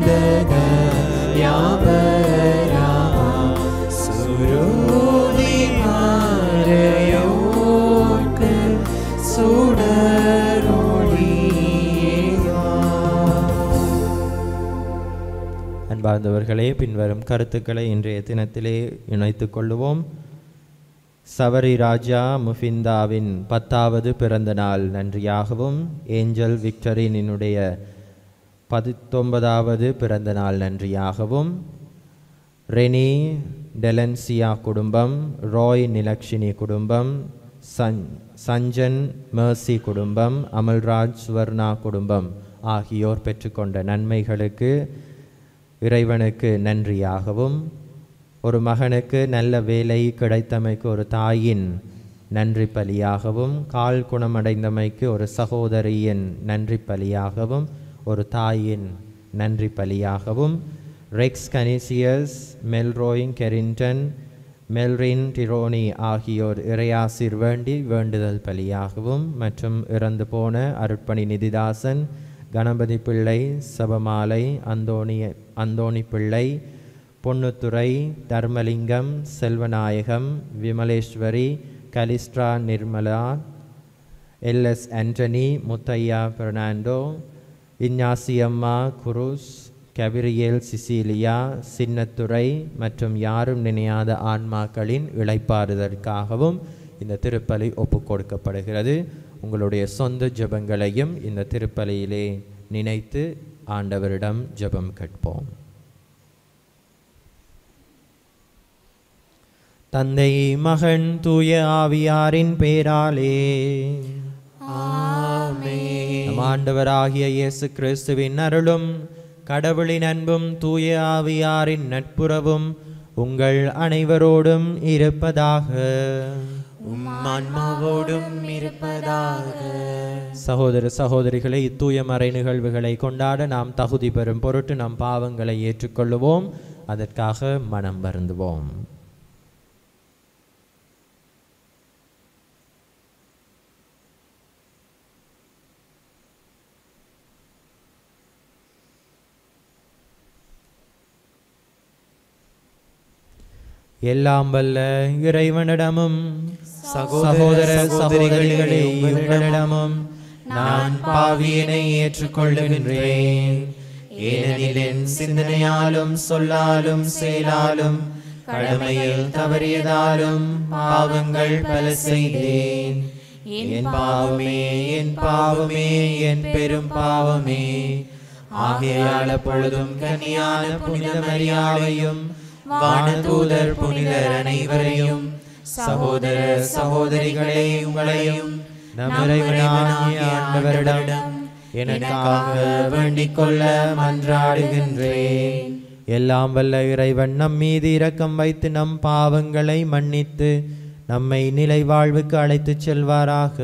மாந்தக யாவரா சுருதி மாறையோர்க்கு சுடரொளியா அன்பார்ந்தவர்களே பின்வரும் கருத்துக்களை இன்றைய தினத்திலே இணைத்துக் கொள்ளுவோம் சவரி ராஜா முஃபிந்தாவின் பத்தாவது பிறந்த நாள் நன்றியாகவும் ஏஞ்சல் விக்டரினுடைய பதித்தொன்பதாவது பிறந்த நாள் நன்றியாகவும் ரெனி டெலன்சியா குடும்பம் ராய் நிலக்ஷினி குடும்பம் சன் சஞ்சன் மேர்சி குடும்பம் அமல்ராஜ் சுவர்ணா குடும்பம் ஆகியோர் பெற்றுக்கொண்ட நன்மைகளுக்கு இறைவனுக்கு நன்றியாகவும் ஒரு மகனுக்கு நல்ல வேலை கிடைத்தமைக்கு ஒரு தாயின் நன்றி பலியாகவும் கால் குணமடைந்தமைக்கு ஒரு சகோதரியின் நன்றி பலியாகவும் ஒரு தாயின் நன்றி பலியாகவும் ரெக்ஸ் கனிசியஸ் மெல்ரோயிங் கெரிங்டன் மெல்ரின் டிரோனி ஆகியோர் இறையாசிர் வேண்டி வேண்டுதல் பலியாகவும் மற்றும் இறந்து போன அருட்பணி நிதிதாசன் கணபதி பிள்ளை சபமாலை அந்தோணிய அந்தோணி பிள்ளை பொன்னுத்துறை தர்மலிங்கம் செல்வநாயகம் விமலேஸ்வரி கலிஸ்ட்ரா நிர்மலா எல்எஸ் ஆண்டனி முத்தையா பெர்னாண்டோ இஞ்ஞாசியம்மா குருஸ் கபிரியேல் சிசிலியா சின்னத்துறை மற்றும் யாரும் நினையாத ஆன்மாக்களின் இளைப்பாறுதற்காகவும் இந்த திருப்பலி ஒப்புக் கொடுக்கப்படுகிறது உங்களுடைய சொந்த ஜெபங்களையும் இந்த திருப்பலியிலே நினைத்து ஆண்டவரிடம் ஜெபம் கேட்போம் தந்தை மகன் தூய ஆவியாரின் பேராலே நம் ஆண்டவராகிய இயேசு கிறிஸ்துவின் அருளும் கடவுளின் அன்பும் தூய ஆவியாரின் நட்புறவும் உங்கள் அனைவரோடும் இருப்பதாக உம் ஆன்மாவோடும் இருப்பதாக சகோதர சகோதரிகளை இத்தூய மறை நிகழ்வுகளை கொண்டாட நாம் தகுதி பெறும் பொருட்டு நம் பாவங்களை ஏற்றுக்கொள்ளுவோம் அதற்காக மனம் வருந்துவோம் எல்லாம் வல்ல இறைவனிடமும் சகோதர சகோதரிகளே உங்களிடமும் நான் பாவியனை ஏற்றுக்கொள்ளுகின்றேன் ஏனெனில் என் சிந்தனையாலும் சொல்லாலும் செயலாலும் கடமையில் தவறியதாலும் பாவங்கள் பல செய்தேன் என் பாவமே என் பாவமே என் பெரும் பாவமே ஆகையால் அப்பொழுதும் கன்னியான புனித மரியாவையும் வானதூதர் புனிதர் அனைவரையும் சகோதர சகோதரிகளே உங்களையும் நம் இறைவனாகிய ஆண்டவரிடம் எனக்காக வேண்டிக் கொள்ள மன்றாடுகின்றேன் எல்லாம் வல்ல இறைவன் நம் மீது இரக்கம் வைத்து நம் பாவங்களை மன்னித்து நம்மை நிலை வாழ்வுக்கு அழைத்துச் செல்வாராக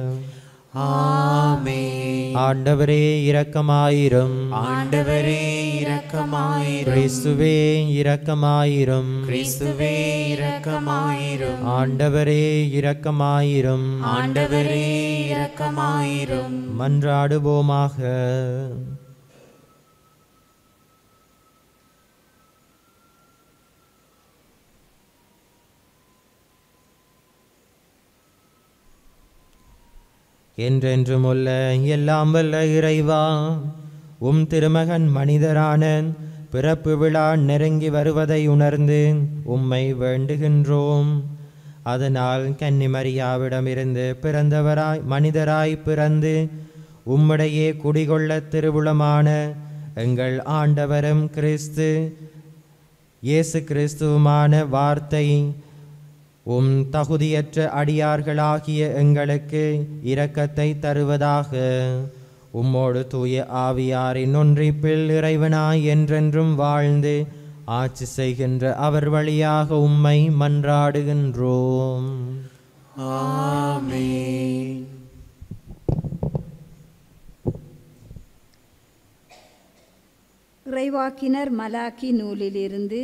ஆமென் ஆண்டவரே இரக்கமாயிரும் ஆண்டவரே இரக்கமாயிரும் கிறிஸ்துவே இரக்கமாயிரும் கிறிஸ்துவே இரக்கமாயிரும் ஆண்டவரே இரக்கமாயிரும் ஆண்டவரே இரக்கமாயிரும் மன்றாடுவோமாக என்றென்றும் உள்ள எல்லாம் வல்ல இறைவா உம் திருமகன் மனிதரான பிறப்பு விழா நெருங்கி வருவதை உணர்ந்து உம்மை வேண்டுகின்றோம் அதனால் கன்னிமரியாவிடமிருந்து பிறந்தவராய் மனிதராய் பிறந்து உம்முடையே குடிகொள்ள திருவுளமான எங்கள் ஆண்டவரும் கிறிஸ்து இயேசு கிறிஸ்துவுமான வார்த்தை உம் தகுதியற்ற அடியார்களாகிய எங்களுக்கு இரக்கத்தை தருவதாக உம்மோடு தூய ஆவியாரின் ஒன்றிப்பில் இறைவனாய் என்றென்றும் வாழ்ந்து ஆட்சி செய்கின்ற அவர் வழியாக உம்மை மன்றாடுகின்றோம் ஆமென் இறைவாக்கினர் மலாக்கி நூலிலிருந்து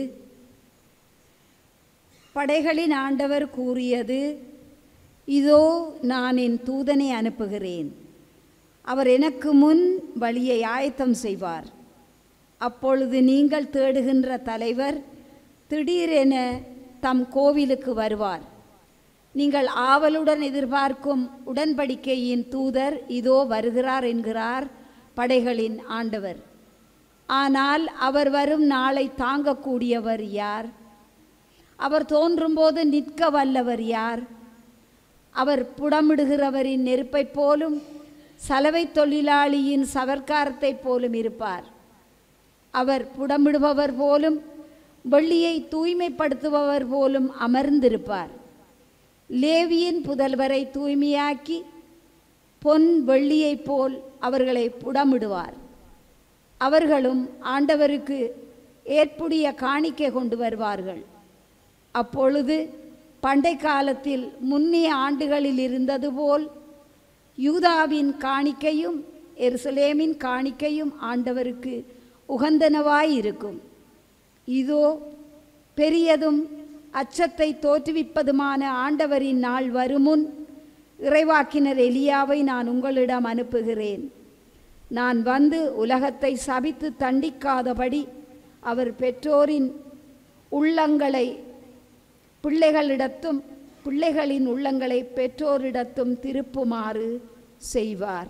படைகளின் ஆண்டவர் கூறியது இதோ நான் என் தூதனை அனுப்புகிறேன் அவர் எனக்கு முன் வழியை ஆயத்தம் செய்வார் அப்பொழுது நீங்கள் தேடுகின்ற தலைவர் திடீரென தம் கோவிலுக்கு வருவார் நீங்கள் ஆவலுடன் எதிர்பார்க்கும் உடன்படிக்கையின் தூதர் இதோ வருகிறார் என்கிறார் படைகளின் ஆண்டவர் ஆனால் அவர் வரும் நாளை தாங்கக்கூடியவர் யார் அவர் தோன்றும்போது நிற்க வல்லவர் யார் அவர் புடமிடுகிறவரின் நெருப்பைப் போலும் சலவை தொழிலாளியின் சவர்க்காரத்தைப் போலும் இருப்பார் அவர் புடமிடுபவர் போலும் வெள்ளியை தூய்மைப்படுத்துபவர் போலும் அமர்ந்திருப்பார் லேவியின் புதல்வரை தூய்மையாக்கி பொன் வெள்ளியைப் போல் அவர்களை புடமிடுவார் அவர்களும் ஆண்டவருக்கு ஏற்புடைய காணிக்கை கொண்டு வருவார்கள் அப்பொழுது பண்டை காலத்தில் முன்னிய ஆண்டுகளில் இருந்தது போல் யூதாவின் காணிக்கையும் எருசலேமின் காணிக்கையும் ஆண்டவருக்கு உகந்தனவாயிருக்கும் இதோ பெரியதும் அச்சத்தை தோற்றுவிப்பதுமான ஆண்டவரின் நாள் வருமுன் இறைவாக்கினர் எலியாவை நான் உங்களிடம் அனுப்புகிறேன் நான் வந்து உலகத்தை சபித்து தண்டிக்காதபடி அவர் பெற்றோரின் உள்ளங்களை பிள்ளைகளிடத்தும் பிள்ளைகளின் உள்ளங்களை பெற்றோரிடத்தும் திருப்புமாறு செய்வார்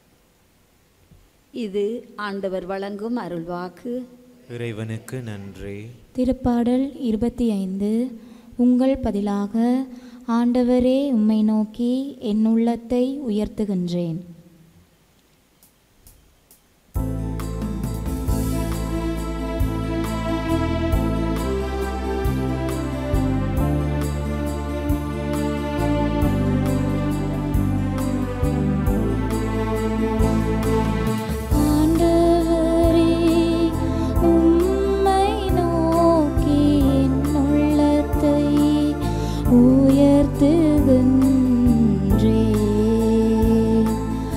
இது ஆண்டவர் வழங்கும் அருள்வாக்கு இறைவனுக்கு நன்றி திருப்பாடல் இருபத்தி ஐந்து உங்கள் பதிலாக ஆண்டவரே உம்மை நோக்கி என் உள்ளத்தை உயர்த்துகின்றேன் ஆண்டவரே உம்மை நோக்கி என் உள்ளத்தை உயர்த்துகின்றேன்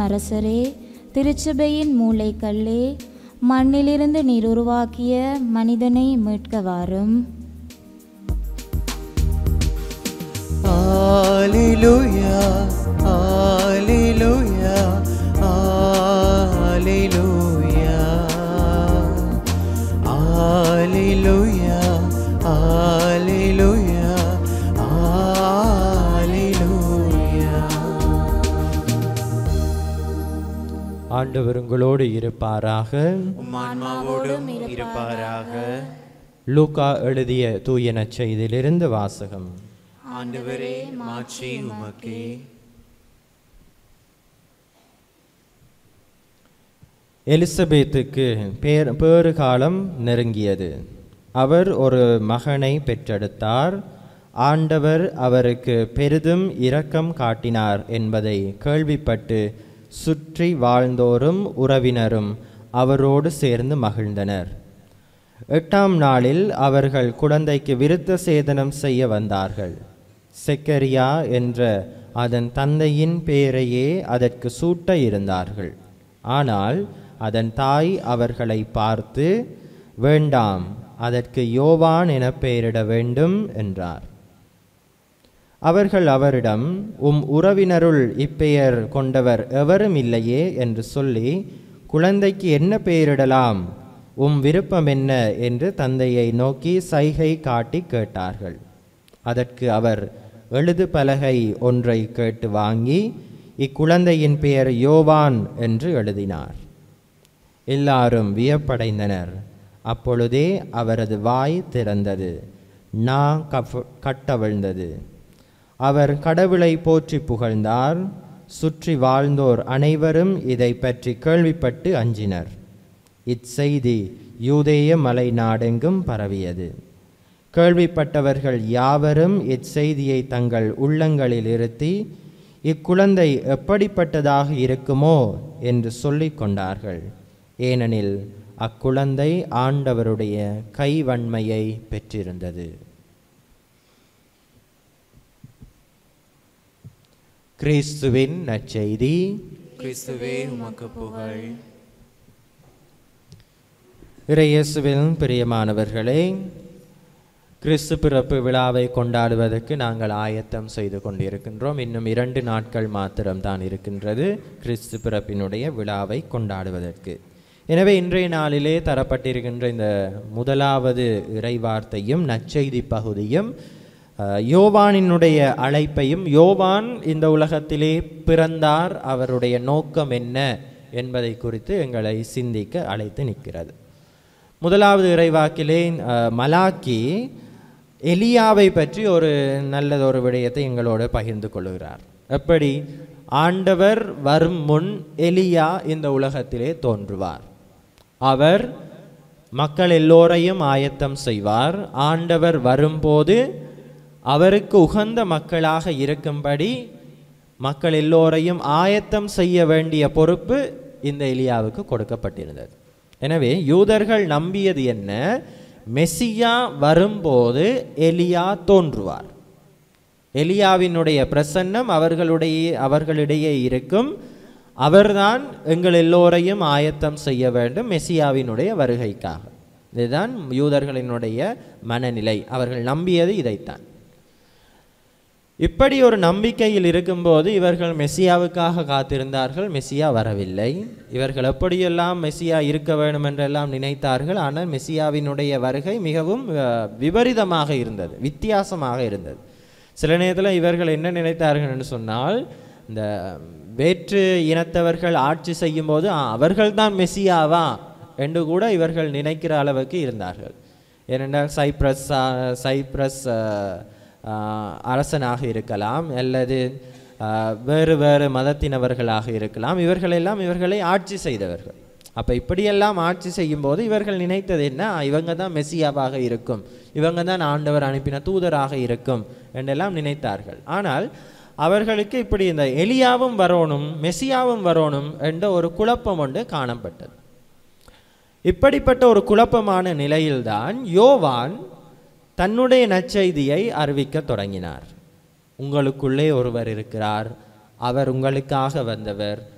அரசரே திருச்சபையின் மூளைக்கல்லே மண்ணிலிருந்து நீர் உருவாக்கிய மனிதனை மீட்க வாரும் Alleluia, Alleluia, Alleluia. Alleluia, Alleluia, Alleluia. ஆண்டவர் உங்களோடு இருப்பாராக உம் ஆன்மாவோடும் இருப்பாராக லூக்கா எழுதிய தூய நற்செய்தியிலிருந்து வாசகம் ஆண்டவரே மாட்சி உமக்கே எலிசபெத்துக்கு பேர் பேறு காலம் நெருங்கியது அவர் ஒரு மகனை பெற்றெடுத்தார் ஆண்டவர் அவருக்கு பெரிதும் இரக்கம் காட்டினார் என்பதை கேள்விப்பட்டு சுற்றி வாழ்ந்தோரும் உறவினரும் அவரோடு சேர்ந்து மகிழ்ந்தனர் எட்டாம் நாளில் அவர்கள் குழந்தைக்கு விருத்த சேதனம் செய்ய வந்தார்கள் செக்கரியா என்ற அதன் தந்தையின் பெயரையே அதற்கு சூட்ட இருந்தார்கள் ஆனால் அதன் தாய் அவர்களை பார்த்து வேண்டாம் அதற்கு யோவான் என பெயரிட வேண்டும் என்றார் அவர்கள் அவரிடம் உம் உறவினருள் இப்பெயர் கொண்டவர் எவரும் இல்லையே என்று சொல்லி குழந்தைக்கு என்ன பெயரிடலாம் உம் விருப்பம் என்ன என்று தந்தையை நோக்கி சைகை காட்டி கேட்டார்கள் அதற்கு அவர் எழுது பலகை ஒன்றை கேட்டு வாங்கி இக்குழந்தையின் பெயர் யோவான் என்று எழுதினார் எல்லாரும் வியப்படைந்தனர் அப்பொழுதே அவரது வாய் திறந்தது நா கஃப் கட்டவிழ்ந்தது அவர் கடவுளை போற்றி புகழ்ந்தார் சுற்றி வாழ்ந்தோர் அனைவரும் இதை பற்றி கேள்விப்பட்டு அஞ்சினர் இச்செய்தி யூதேய மலை நாடெங்கும் பரவியது கேள்விப்பட்டவர்கள் யாவரும் இச்செய்தியை தங்கள் உள்ளங்களில் இருத்தி இக்குழந்தை எப்படிப்பட்டதாக இருக்குமோ என்று சொல்லிக் கொண்டார்கள் ஏனெனில் அக்குழந்தை ஆண்டவருடைய கைவன்மையை பெற்றிருந்தது கிறிஸ்துவின் நற்செய்தி கிறிஸ்துவே உமக்கு புகழ் இறையேசுவில் பிரியமானவர்களே கிறிஸ்து பிறப்பு விழாவை கொண்டாடுவதற்கு நாங்கள் ஆயத்தம் செய்து கொண்டிருக்கின்றோம் இன்னும் இரண்டு நாட்கள் மாத்திரம்தான் இருக்கின்றது கிறிஸ்து பிறப்பினுடைய விழாவை கொண்டாடுவதற்கு எனவே இன்றைய நாளிலே தரப்பட்டிருக்கின்ற இந்த முதலாவது இறைவார்த்தையும் நற்செய்தி பகுதியும் அஹ், யோவானினுடைய அழைப்பையும் யோவான் இந்த உலகத்திலே பிறந்தார் அவருடைய நோக்கம் என்ன என்பதை குறித்து எங்களை சிந்திக்க அழைத்து நிற்கிறது முதலாவது இறைவாக்கிலே அஹ், மலாக்கி எலியாவை பற்றி ஒரு நல்லதொரு விடயத்தை எங்களோடு பகிர்ந்து கொள்கிறார் எப்படி ஆண்டவர் வரும் முன் எலியா இந்த உலகத்திலே தோன்றுவார் அவர் மக்கள் எல்லோரையும் ஆயத்தம் செய்வார் ஆண்டவர் வரும்போது அவருக்கு உகந்த மக்களாக இருக்கும்படி மக்கள் எல்லோரையும் ஆயத்தம் செய்ய வேண்டிய பொறுப்பு இந்த எலியாவுக்கு கொடுக்கப்பட்டிருந்தது எனவே யூதர்கள் நம்பியது என்ன மெசியா வரும்போது எலியா தோன்றுவார் எலியாவினுடைய பிரசன்னம் அவர்களுடைய அவர்களிடையே இருக்கும் அவர்தான் எங்கள் எல்லோரையும் ஆயத்தம் செய்ய வேண்டும் மெசியாவினுடைய வருகைக்காக இதுதான் யூதர்களினுடைய மனநிலை அவர்கள் நம்பியது இதைத்தான் இப்படி ஒரு நம்பிக்கையில் இருக்கும்போது இவர்கள் மெஸ்ஸியாவுக்காக காத்திருந்தார்கள் மெஸ்ஸியா வரவில்லை இவர்கள் எப்படியெல்லாம் மெஸ்ஸியா இருக்க வேண்டும் என்றெல்லாம் நினைத்தார்கள் ஆனால் மெஸ்ஸியாவினுடைய வருகை மிகவும் அஹ், விபரீதமாக இருந்தது வித்தியாசமாக இருந்தது சில நேரத்தில் இவர்கள் என்ன நினைத்தார்கள் என்று சொன்னால் இந்த வேற்று இனத்தவர்கள் ஆட்சி செய்யும்போது "ஆ, அவர்கள்தான் மெஸ்ஸியாவா என்று கூட இவர்கள் நினைக்கிற அளவுக்கு இருந்தார்கள் ஏனென்றால் சைப்ரஸ் ஆ- சைப்ரஸ் ஆஹ், ஆஹ், அரசனாக இருக்கலாம் அல்லது ஆஹ், வேறு வேறு மதத்தினவர்களாக இருக்கலாம் இவர்களெல்லாம் இவர்களை ஆட்சி செய்தவர்கள் அப்போ இப்படியெல்லாம் ஆட்சி செய்யும்போது இவர்கள் நினைத்தது என்ன இவங்க தான் மெஸ்ஸியாவாக இருக்கும் இவங்க தான் ஆண்டவர் அனுப்பின தூதராக இருக்கும் என்றெல்லாம் நினைத்தார்கள் ஆனால் அவர்களுக்கு இப்படி இந்த எலியாவும் வரணும் மெஸ்ஸியாவும் வரணும் என்ற ஒரு குழப்பம் ஒன்று காணப்பட்டது இப்படிப்பட்ட ஒரு குழப்பமான நிலையில்தான் யோவான் தன்னுடைய நற்செய்தியை அறிவிக்கத் தொடங்கினார் உங்களுக்குள்ளே ஒருவர் இருக்கிறார் அவர் உங்களுக்காக வந்தவர்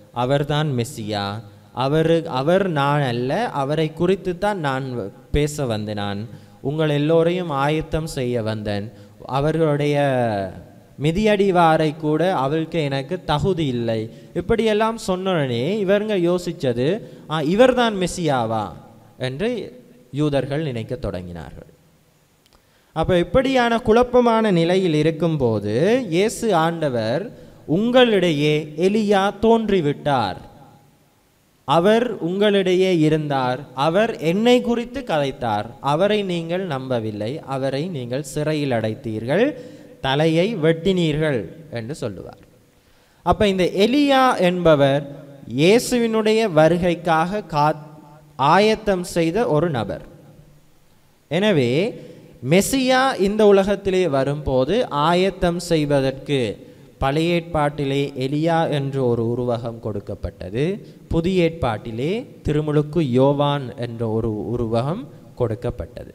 அவர்தான் மெஸ்ஸியா அவர் அவர் நான் அல்ல அவரை குறித்து தான் நான் வ- பேச வந்தேன் நான் உங்கள் எல்லோரையும் ஆயத்தம் செய்ய வந்தேன் அவர்களுடைய மிதியடிவாரை கூட அவளுக்கு எனக்கு தகுதி இல்லை இப்படியெல்லாம் சொன்னோடனே இவருங்க யோசிச்சது "ஆ, இவர்தான் மெஸ்ஸியாவா என்று யூதர்கள் நினைக்கத் தொடங்கினார்கள் அப்போ இப்படியான குழப்பமான நிலையில் இருக்கும்போது இயேசு ஆண்டவர் உங்களிடையே எலியா தோன்றிவிட்டார் அவர் உங்களிடையே இருந்தார் அவர் என்னை குறித்து கதைத்தார் அவரை நீங்கள் நம்பவில்லை அவரை நீங்கள் சிறையில் அடைத்தீர்கள் தலையை வெட்டினீர்கள் என்று சொல்லுவார் அப்ப இந்த எலியா என்பவர் இயேசுவினுடைய வருகைக்காக கா ஆயத்தம் செய்த ஒரு நபர் எனவே மெசியா இந்த உலகத்திலே வரும்போது ஆயத்தம் செய்வதற்கு பழைய ஏற்பாட்டிலே எலியா என்று ஒரு உருவகம் கொடுக்கப்பட்டது புதிய ஏற்பாட்டிலே திருமுழுக்கு யோவான் என்ற ஒரு உருவகம் கொடுக்கப்பட்டது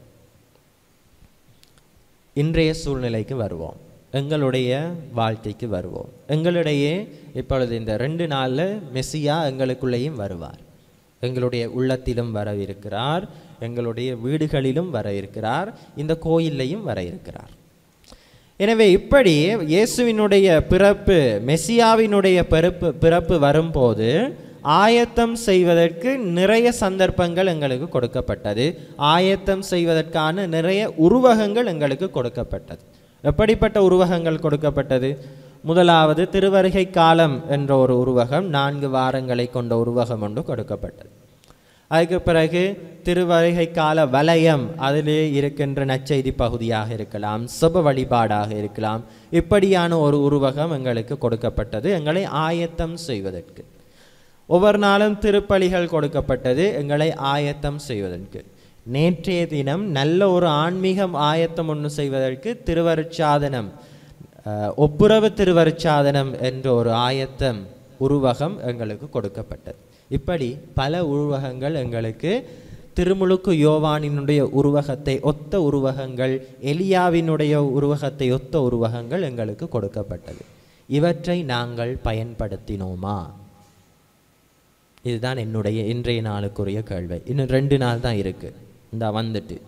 இன்றைய சூழ்நிலைக்கு வருவோம் எங்களுடைய வாழ்க்கைக்கு வருவோம் எங்களிடையே இப்பொழுது இந்த ரெண்டு நாளில் மெஸ்ஸியா எங்களுக்குள்ளேயும் வருவார் எங்களுடைய உள்ளத்திலும் வர இருக்கிறார் எங்களுடைய வீடுகளிலும் வர இருக்கிறார் இந்த கோயில்லையும் வர இருக்கிறார் எனவே இப்படி இயேசுவினுடைய பிறப்பு மெசியாவினுடைய பிறப்பு பிறப்பு வரும்போது ஆயத்தம் செய்வதற்கு நிறைய சந்தர்ப்பங்கள் எங்களுக்கு கொடுக்கப்பட்டது ஆயத்தம் செய்வதற்கான நிறைய உருவகங்கள் எங்களுக்கு கொடுக்கப்பட்டது எப்படிப்பட்ட உருவகங்கள் கொடுக்கப்பட்டது முதலாவது திருவருகை காலம் என்ற ஒரு உருவகம் நான்கு வாரங்களை கொண்ட உருவகம் ஒன்று கொடுக்கப்பட்டது அதுக்கு பிறகு திருவருகை கால வலயம் அதிலே இருக்கின்ற நற்செய்தி பகுதியாக இருக்கலாம் சுப வழிபாடாக இருக்கலாம் இப்படியான ஒரு உருவகம் எங்களுக்கு கொடுக்கப்பட்டது எங்களை ஆயத்தம் செய்வதற்கு ஒவ்வொரு நாளும் திருப்பலிகள் கொடுக்கப்பட்டது எங்களை ஆயத்தம் செய்வதற்கு நேற்றைய தினம் நல்ல ஒரு ஆன்மீகம் ஆயத்தம் ஒன்று செய்வதற்கு திருவருட்சாதனம் அஹ், ஒப்புரவு திருவருட்சாதனம் என்ற ஒரு ஆயத்தம் உருவகம் எங்களுக்கு கொடுக்கப்பட்டது இப்படி பல உருவகங்கள் எங்களுக்கு திருமுழுக்கு யோவானினுடைய உருவகத்தை ஒத்த உருவகங்கள் எலியாவினுடைய உருவகத்தை ஒத்த உருவகங்கள் எங்களுக்கு கொடுக்கப்பட்டது இவற்றை நாங்கள் பயன்படுத்தினோமா இதுதான் என்னுடைய இன்றைய நாளுக்குரிய கேள்வி இன்னும் ரெண்டு நாள் தான் இருக்கு இந்த வந்துட்டு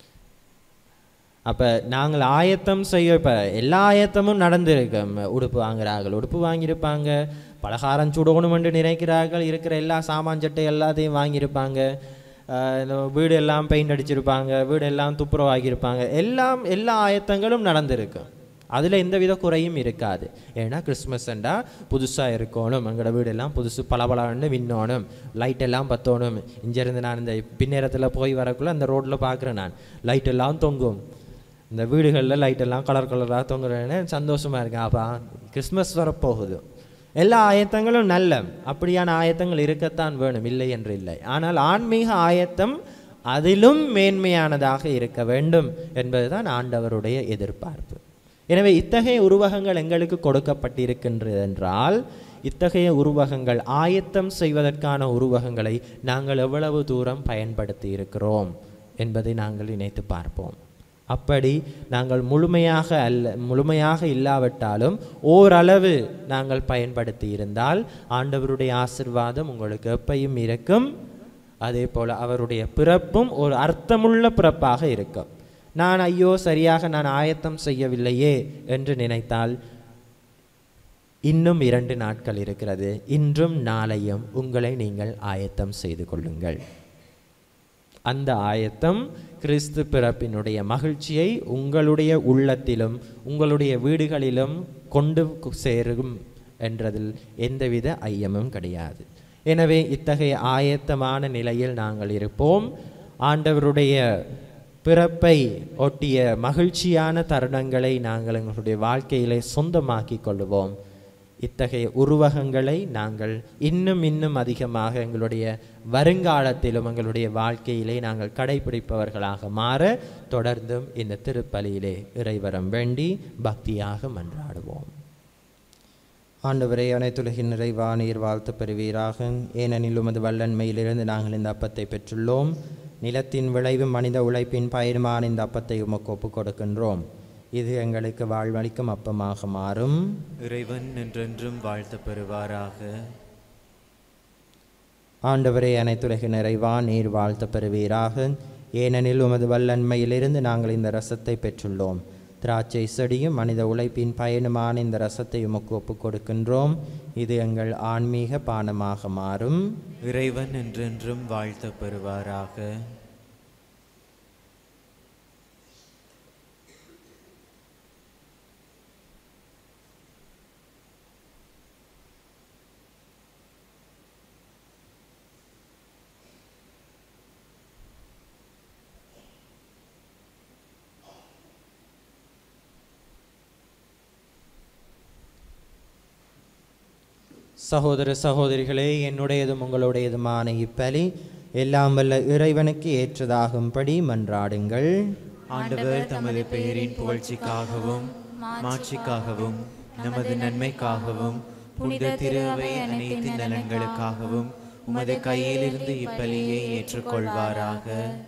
அப்போ நாங்கள் ஆயத்தம் செய்ய இப்போ எல்லா ஆயத்தமும் நடந்திருக்கு ம, உடுப்பு வாங்குறார்கள் உடுப்பு வாங்கியிருப்பாங்க பலகாரம் சுடணுமென்று நினைக்கிறார்கள் இருக்கிற எல்லா சாமான் சட்டை எல்லாத்தையும் வாங்கியிருப்பாங்க ஆஹ் இந்த வீடு எல்லாம் பெயிண்ட் அடிச்சிருப்பாங்க வீடு எல்லாம் துப்புரவாகியிருப்பாங்க எல்லாம் எல்லா ஆயத்தங்களும் நடந்திருக்கும் அதில் எந்தவித குறையும் இருக்காது ஏன்னா கிறிஸ்மஸ்ண்டா புதுசாக இருக்கணும் எங்களோட வீடெல்லாம் புதுசு பளபளன்னு மின்னோணும் லைட் எல்லாம் பத்தணும் இங்கேருந்து நான் இந்த பின்னேரத்தில் போய் வரக்குள்ள அந்த ரோட்டில் பார்க்குறேன் நான் லைட் எல்லாம் தொங்கும் இந்த வீடுகளில் லைட் எல்லாம் கலர் கலராக தொங்குறேன்னு சந்தோஷமாக இருக்கேன் அப்போ கிறிஸ்மஸ் வரப்போகுது எல்லா ஆயத்தங்களும் நல்ல அப்படியான ஆயத்தங்கள் இருக்கத்தான் வேணும் இல்லை என்று இல்லை ஆனால் ஆன்மீக ஆயத்தம் அதிலும் மேன்மையானதாக இருக்க வேண்டும் என்பதுதான் ஆண்டவருடைய எதிர்பார்ப்பு எனவே இத்தகைய உருவகங்கள் எங்களுக்கு கொடுக்கப்பட்டிருக்கின்றது என்றால் இத்தகைய உருவகங்கள் ஆயத்தம் செய்வதற்கான உருவகங்களை நாங்கள் எவ்வளவு தூரம் பயன்படுத்தி இருக்கிறோம் என்பதை நாங்கள் நினைத்து பார்ப்போம் அப்படி நாங்கள் முழுமையாக அல்ல முழுமையாக இல்லாவிட்டாலும் ஓரளவு நாங்கள் பயன்படுத்தி இருந்தால் ஆண்டவருடைய ஆசிர்வாதம் உங்களுக்கு எப்பையும் இருக்கும் அதே போல் அவருடைய பிறப்பும் ஒரு அர்த்தமுள்ள பிறப்பாக இருக்கும் நான் ஐயோ சரியாக நான் ஆயத்தம் செய்யவில்லையே என்று நினைத்தால் இன்னும் இரண்டு நாட்கள் இருக்கிறது இன்றும் நாளையும் உங்களை நீங்கள் ஆயத்தம் செய்து கொள்ளுங்கள் அந்த ஆயத்தம் கிறிஸ்து பிறப்பினுடைய மகிழ்ச்சியை உங்களுடைய உள்ளத்திலும் உங்களுடைய வீடுகளிலும் கொண்டு கு- சேரும் என்றதில் எந்தவித ஐயமும் கிடையாது எனவே இத்தகைய ஆயத்தமான நிலையில் நாங்கள் இருப்போம் ஆண்டவருடைய பிறப்பை ஒட்டிய மகிழ்ச்சியான தருணங்களை நாங்கள் எங்களுடைய வாழ்க்கையிலே சொந்தமாக்கிக் கொள்ளுவோம் இத்தகைய உருவகங்களை நாங்கள் இன்னும் இன்னும் அதிகமாக எங்களுடைய வருங்காலத்திலும் எங்களுடைய வாழ்க்கையிலே நாங்கள் கடைபிடிப்பவர்களாக மாற தொடர்ந்தும் இந்த திருப்பலியிலே இறைவரம் வேண்டி பக்தியாக மன்றாடுவோம் ஆண்டவரே அனைத்துலகின் நிறைவா நீர் வாழ்த்து பெறுவீராக ஏனெனில் உமது வல்லன்மையிலிருந்து நாங்கள் இந்த அப்பத்தை பெற்றுள்ளோம் நிலத்தின் விளைவு மனித உழைப்பின் பயிர்மான இந்த அப்பத்தை உமக்கு ஒப்புக் கொடுக்கின்றோம் இது எங்களுக்கு வாழ்வளிக்கும் அப்பமாக மாறும் இறைவன் என்றென்றும் வாழ்த்து பெறுவாராக ஆண்டவரே அனைத்துலக நிறைவா நீர் வாழ்த்த பெறுவீராக ஏனெனில் உமது வல்லன்மையிலிருந்து நாங்கள் இந்த ரசத்தை பெற்றுள்ளோம் திராட்சை செடியும் மனித உழைப்பின் பயனுமான இந்த ரசத்தை உமக்கு ஒப்புக் கொடுக்கின்றோம் இது எங்கள் ஆன்மீக பானமாக மாறும் இறைவன் என்றென்றும் வாழ்த்த பெறுவாராக சகோதர சகோதரிகளே என்னுடையதும் உங்களுடையதுமான இப்பலி எல்லாம் வல்ல இறைவனுக்கு ஏற்றதாகும்படி மன்றாடுங்கள் ஆண்டவர் தமது பெயரின் புகழ்ச்சிக்காகவும் மாட்சிக்காகவும் நமது நன்மைக்காகவும் புனித திரு அவை அனைத்து நலன்களுக்காகவும் உமது கையிலிருந்து இப்பலியை ஏற்றுக்கொள்வாராக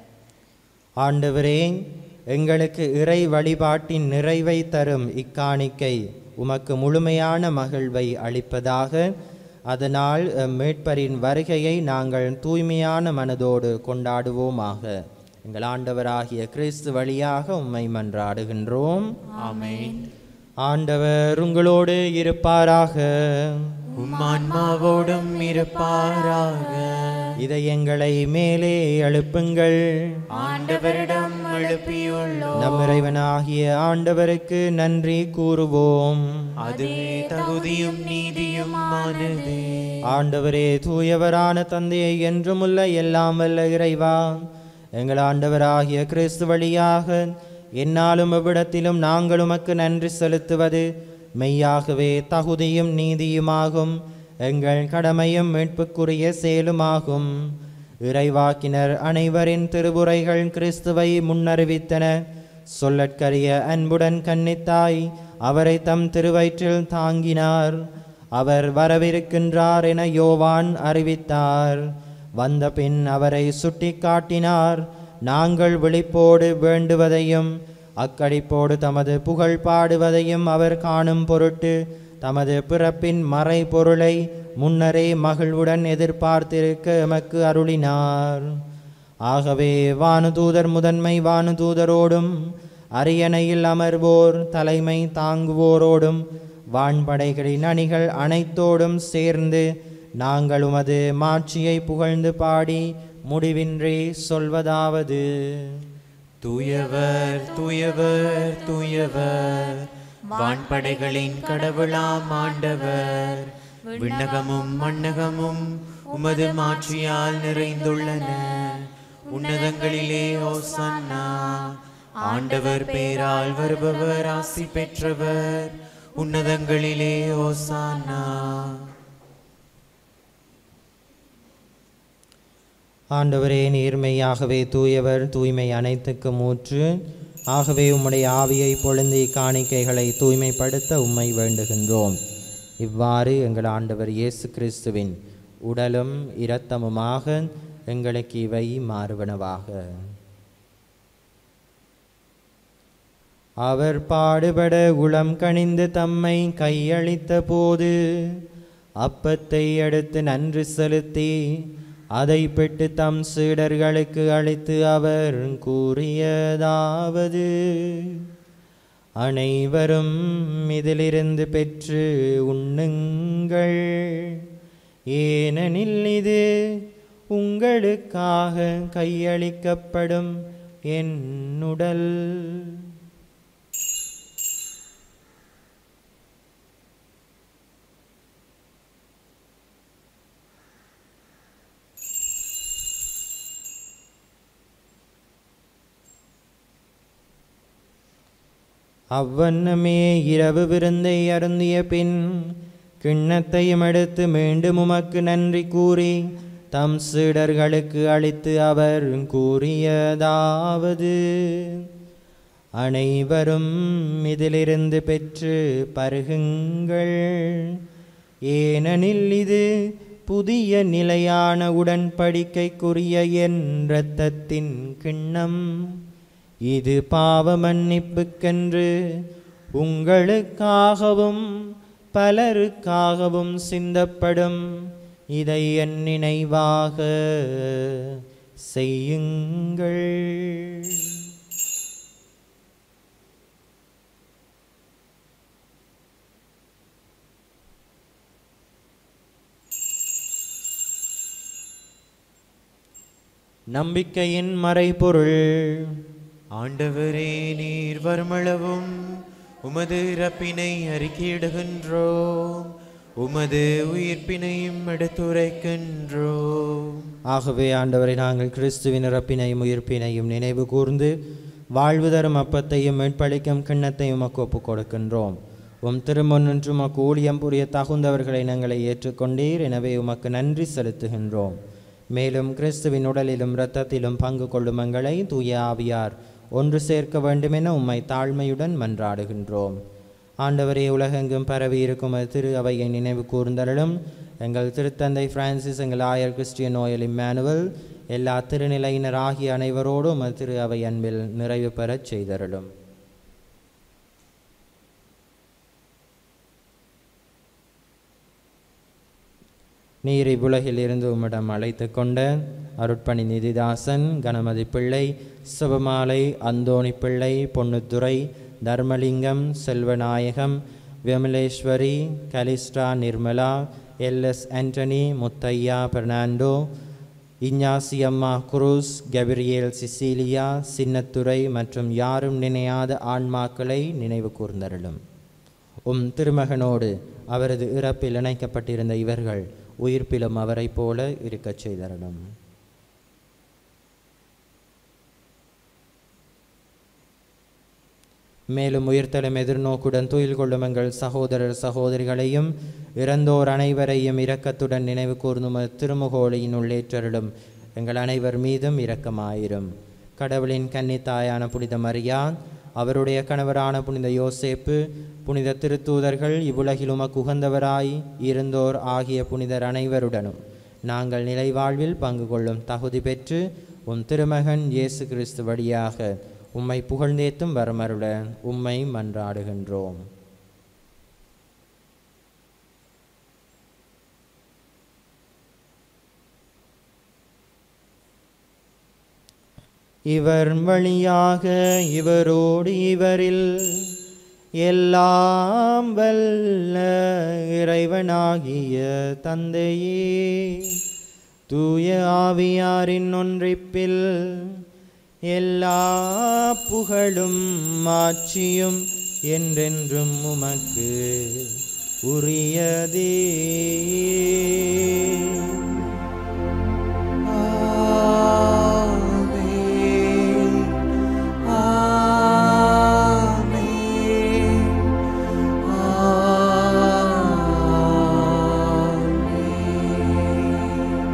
ஆண்டவரே எங்களுக்கு இறை வழிபாட்டின் நிறைவை தரும் இக்காணிக்கை உமக்கு முழுமையான மகிழ்வை அளிப்பதாக அதனால் எம் மீட்பரின் வருகையை நாங்கள் தூய்மையான மனதோடு கொண்டாடுவோமாக எங்கள் ஆண்டவராகிய கிறிஸ்து வழியாக உம்மை மன்றாடுகின்றோம் ஆமென் ஆண்டவர் உங்களோடு இருப்பாராக உம்மான்மாவோடும் இருப்பாராக இதயங்களை மேலே எழுப்புங்கள் ஆண்டவரிடம் எழுப்பியுள்ளோம் நம் இறைவனாகிய ஆண்டவருக்கு நன்றி கூறுவோம் அதுவே தகுதியும் நீதியும் ஆனதே ஆண்டவரே தூயவரான தந்தையை என்றுமுள்ள எல்லாம் வல்ல இறைவா எங்கள் ஆண்டவராகிய கிறிஸ்து வழியாக என்னாலும் எவ்விடத்திலும் நாங்கள் உமக்கு நன்றி செலுத்துவது மெய்யாகவே தகுதியும் நீதியுமாகும் எங்கள் கடமையும் மீட்புக்குரிய செயலுமாகும் இறைவாக்கினர் அனைவரின் திருவுரைகள் கிறிஸ்துவை முன்னறிவித்தன சொல்லற்கரிய அன்புடன் கன்னித்தாய் அவரை தம் திருவயிற்றில் தாங்கினார் அவர் வரவிருக்கின்றார் என யோவான் அறிவித்தார் வந்த பின் அவரை சுட்டிக்காட்டினார் நாங்கள் விழிப்போடு வேண்டுவதையும் அக்கடிப்போடு தமது புகழ் பாடுவதையும் அவர் காணும் பொருட்டு தமது பிறப்பின் மறைபொருளை முன்னரே மகிழ்வுடன் எதிர்பார்த்திருக்க எமக்கு அருளினார் ஆகவே வானுதூதர் முதன்மை வானுதூதரோடும் அரியணையில் அமர்வோர் தலைமை தாங்குவோரோடும் வான்படைகளின் அணிகள் அனைத்தோடும் சேர்ந்து நாங்கள் உமது மாட்சியை புகழ்ந்து பாடி முடிவின்றி சொல்வதாவது தூயவர் தூயவர் தூயவர் வான்படைகளின் கடவுளாம் ஆண்டவர் விண்ணகமும் மண்ணகமும் உமது மாட்சியால் நிறைந்துள்ளன உன்னதங்களிலே ஓசன்னா ஆண்டவர் பேரால் வருபவர் ஆசி பெற்றவர் உன்னதங்களிலே ஓசானா ஆண்டவரே நீர்மையாகவே தூயவர் தூய்மை அனைத்துக்கும் ஊற்று ஆகவே உம்முடைய ஆவியை பொழுந்தி காணிக்கைகளை தூய்மைப்படுத்த உம்மை வேண்டுகின்றோம் இவ்வாறு எங்கள் ஆண்டவர் இயேசு கிறிஸ்துவின் உடலும் இரத்தமுமாக எங்களுக்கு இவை மாறுவனவாக அவர் பாடுபட உளம் கனிந்து தம்மை கையளித்த போது அப்பத்தை எடுத்து நன்றி செலுத்தி அதை பெற்று தம் சீடர்களுக்கு அளித்து அவர் கூறியதாவது அனைவரும் இதிலிருந்து பெற்று உண்ணுங்கள் ஏனெனில் இது உங்களுக்காக கையளிக்கப்படும் என் உடல் அவ்வண்ணமே இரவு விருந்தை அருந்திய பின் கிண்ணத்தையும் எடுத்து மீண்டும் உமக்கு நன்றி கூறி தம் சீடர்களுக்கு அளித்து அவர் கூறியதாவது அனைவரும் இதிலிருந்து பெற்று பருகுங்கள் ஏனெனில் இது புதிய நிலையான உடன்படிக்கைக்குரிய என் இரத்தத்தின் கிண்ணம் இது பாவ மன்னிப்புக்கென்று உங்களுக்காகவும் பலருக்காகவும் சிந்தப்படும் இதை என் நினைவாக செய்யுங்கள் நம்பிக்கையின் மறைபொருள் ஆண்டவரே நீர் வருமளவும் உமது இறப்பினை அறிக்கையிடுகின்றோம் உமது உயிர்ப்பினையும் எடுத்துரைக்கின்றோம் ஆகவே ஆண்டவரை நாங்கள் கிறிஸ்துவின் இறப்பினையும் உயிர்ப்பினையும் நினைவு கூர்ந்து வாழ்வு தரும் அப்பத்தையும் மீட்பளிக்கும் கிண்ணத்தையும் உமக்கு ஒப்புக் கொடுக்கின்றோம் உம் திருமுன்னின்று உமக்கு ஊழியம் புரிய தகுந்தவர்களை நாங்களை ஏற்றுக்கொண்டீர் எனவே உமக்கு நன்றி செலுத்துகின்றோம் மேலும் கிறிஸ்துவின் உடலிலும் இரத்தத்திலும் பங்கு கொள்ளும் எங்களை தூய ஆவியார் ஒன்று சேர்க்க வேண்டுமென உம்மை தாழ்மையுடன் மன்றாடுகின்றோம் ஆண்டவரே உலகெங்கும் பரவி இருக்கும் அது திரு அவையை நினைவு கூர்ந்தருளும் எங்கள் திருத்தந்தை பிரான்சிஸ் எங்கள் ஆயர் கிறிஸ்டியன் நோயல் இம்மானுவல் எல்லா திருநிலையினர் ஆகிய அனைவரோடும் அது திரு அவை அன்பில் நிறைவு பெறச் செய்தருளும் நீர் இவ்வுலகில் இருந்து உம்மிடம் அழைத்து கொண்ட அருட்பணி நிதிதாசன் கணமதி பிள்ளை சிவமாலை அந்தோணி பிள்ளை பொன்னுத்துறை தர்மலிங்கம் செல்வநாயகம் விமலேஸ்வரி கலிஸ்டா நிர்மலா எல்எஸ் ஆண்டனி முத்தையா பெர்னாண்டோ இஞ்ஞாசியம்மா குரூஸ் கபிரியேல் சிசீலியா சின்னத்துரை மற்றும் யாரும் நினையாத ஆன்மாக்களை நினைவு கூர்ந்தருளும் உம் திருமகனோடு அவரது இறப்பில் இணைக்கப்பட்டிருந்த இவர்கள் உயிர்ப்பிலும் அவரைப் போல இருக்கச் செய்தரணும் மேலும் உயிர்த்தலும் எதிர்நோக்குடன் துயில் கொள்ளும் எங்கள் சகோதரர் சகோதரிகளையும் இறந்தோர் அனைவரையும் இரக்கத்துடன் நினைவு கூர்ந்தும் திருமுகோழியின் உள்ளேற்றருளும் எங்கள் அனைவர் மீதும் இரக்கமாயிரும் கடவுளின் கன்னித்தாயான புனித மரியா அவருடைய கணவரான புனித யோசேப்பு புனித திருத்தூதர்கள் இவ்வுலகில் உமக்கு உகந்தவராய் இருந்தோர் ஆகிய புனிதர் அனைவருடனும் நாங்கள் நிலைவாழ்வில் பங்கு கொள்ளும் தகுதி பெற்று உம் திருமகன் இயேசு கிறிஸ்து வழியாக உம்மை புகழ்ந்தேத்தும் வரமருள உம்மை மன்றாடுகின்றோம் இவர் வழியாக இவரோடு இவரில் எல்லாம் வல்ல இறைவனாகிய தந்தையே தூய ஆவியாரின் ஒன்றிப்பில் எல்லா புகழும் மாட்சியும் என்றென்றும் உமக்கு உரியதே ஆமென். ஆமென். ஆமென்.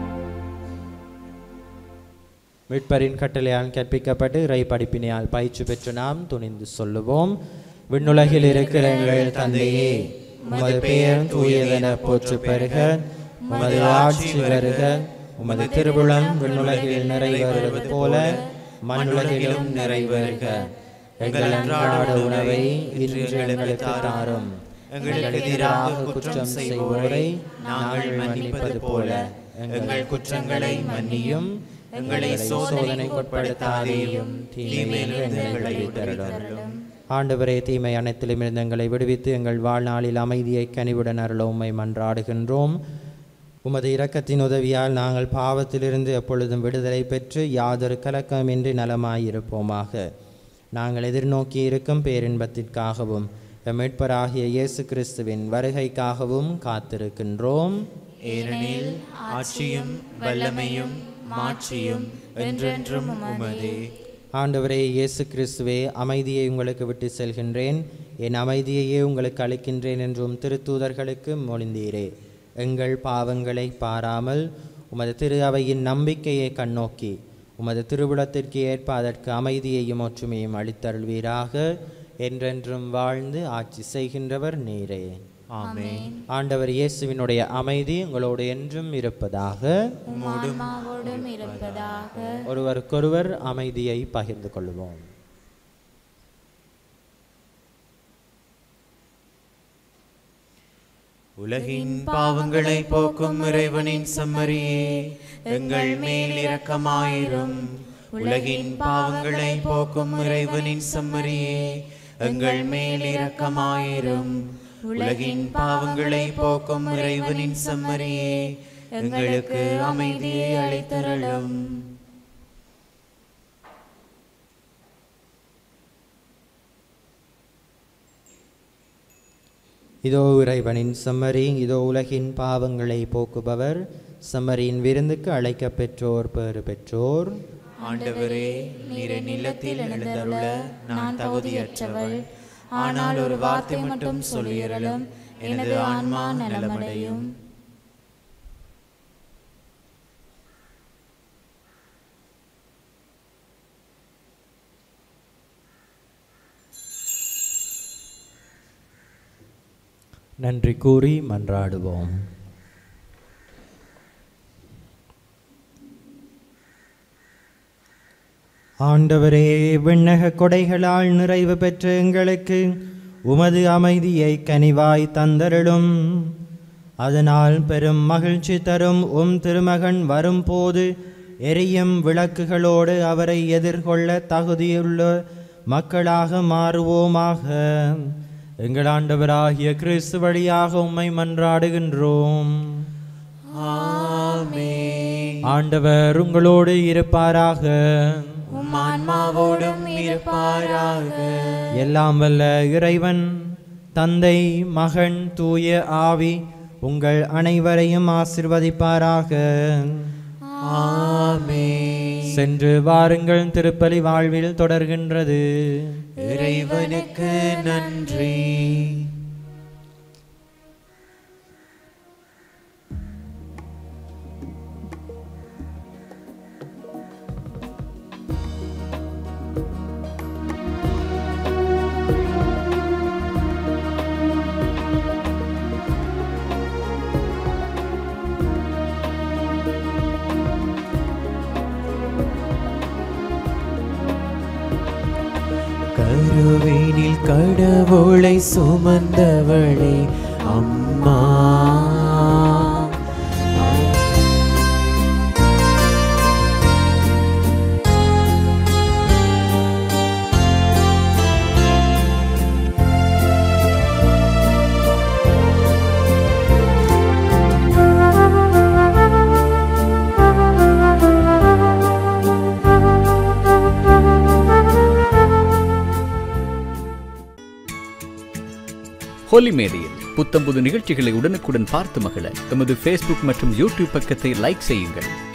மீட்பரின் கட்டளையால் கற்பிக்கப்பட்டு இறை படிப்பினையால் பயிற்சி பெற்று நாம் துணிந்து சொல்லுவோம் விண்ணுலகில் இருக்கிற எங்கள் தந்தையே உமது பெயர் தூயதென போற்று பெறுக உமது ஆட்சி வருக உமது திருவுளம் விண்ணுலகில் நிறைவேறுவது போல மண்ணுலகிலும் நிறைவேறுக எங்கள் அன்றாட உணவை இன்று எங்களுக்கு தாரும் எங்களுக்கு எதிராக குற்றம் செய்வோரை நாங்கள் மன்னிப்பது போல எங்கள் குற்றங்களை மன்னியும் எங்களை சோதனைக்குட்படுத்தாதேயும் தீமையிலிருந்து எங்களை விடுவித்தருளும் ஆண்டவரே தீமை அனைத்திலும் இருந்து எங்களை விடுவித்து எங்கள் வாழ்நாளில் அமைதியை கனிவுடன் அருள உம்மை மன்றாடுகின்றோம் உமது இரக்கத்தின் உதவியால் நாங்கள் பாவத்திலிருந்து எப்பொழுதும் விடுதலை பெற்று யாதொரு கலக்கமின்றி நலமாயிருப்போமாக நாங்கள் எதிர்நோக்கி இருக்கும் பேரின்பத்திற்காகவும் எம் மீட்பராகிய இயேசு கிறிஸ்துவின் வருகைக்காகவும் காத்திருக்கின்றோம் ஏனெனில் ஆட்சியும் வல்லமையும் மாட்சியும் என்றென்றும் உமதே ஆண்டவரே இயேசு கிறிஸ்துவே அமைதியை உங்களுக்கு விட்டு செல்கின்றேன் என் அமைதியையே உங்களுக்கு அளிக்கின்றேன் என்றும் திருத்தூதர்களுக்கு மொழிந்தீரே எங்கள் பாவங்களை பாராமல் உமது திரு அவையின் நம்பிக்கையை கண்ணோக்கி உமது திருவிழத்திற்கு ஏற்ப அதற்கு அமைதியையும் ஒற்றுமையும் அளித்தருள்வீராக என்றென்றும் வாழ்ந்து ஆட்சி செய்கின்றவர் நீரே ஆமென் ஆண்டவர் இயேசுவினுடைய அமைதி உங்களோடு என்றும் இருப்பதாக ஆன்மாவோடும் இருப்பதாக ஒருவருக்கொருவர் அமைதியை பகிர்ந்து கொள்வோம் உலகின் பாவங்களை போக்கும் இறைவனின் செம்மறியே எங்கள் மேல் இரக்கமாயிரும் உலகின் பாவங்களை போக்கும் இறைவனின் செம்மறியே எங்கள் மேல் இரக்கமாயிரும் உலகின் பாவங்களை போக்கும் இறைவனின் செம்மறியே எங்களுக்கு அமைதியை அளித்தருளும் இதோ இறைவனின் செம்மறி இதோ உலகின் பாவங்களை போக்குபவர் செம்மறியின் விருந்துக்கு அழைக்கப் பெற்றோர் பேறு பெற்றோர் ஆண்டவரே நீரை நிலத்தில் எழுந்தருள நான் தகுதியற்றவள் ஆனால் ஒரு வார்த்தை மட்டும் சொல்லியறலும் எனது ஆன்மா நலமடையும் நன்றி கூறி மன்றாடுவோம் ஆண்டவரே விண்ணக கொடைகளால் நிறைவு பெற்ற எங்களுக்கு உமது அமைதியை கனிவாய் தந்தருளும் அதனால் பெரும் மகிழ்ச்சி தரும் உம் திருமகன் வரும்போது எரியும் விளக்குகளோடு அவரை எதிர்கொள்ள தகுதியுள்ள மக்களாக மாறுவோமாக எங்கள் ஆண்டவராகிய கிறிஸ்து வழியாக உம்மை மன்றாடுகின்றோம் ஆமென். ஆண்டவர் உங்களோடு இருப்பாராக உம் ஆன்மாவோடும் இருப்பாராக எல்லாம் வல்ல இறைவன் தந்தை மகன் தூய ஆவி உங்கள் அனைவரையும் ஆசிர்வதிப்பாராக ஆமென். சென்று வாருங்கள் திருப்பலி வாழ்வில் தொடர்கின்றது இறைவனுக்கு நன்றி கருவேனில் கடவுளை சுமந்தவளே அம்மா ஹோலி மேடையில் புத்தம்புது நிகழ்ச்சிகளை உடனுக்குடன் பார்த்து மகிழ எமது ஃபேஸ்புக் மற்றும் யூடியூப் பக்கத்தை லைக் செய்யுங்கள்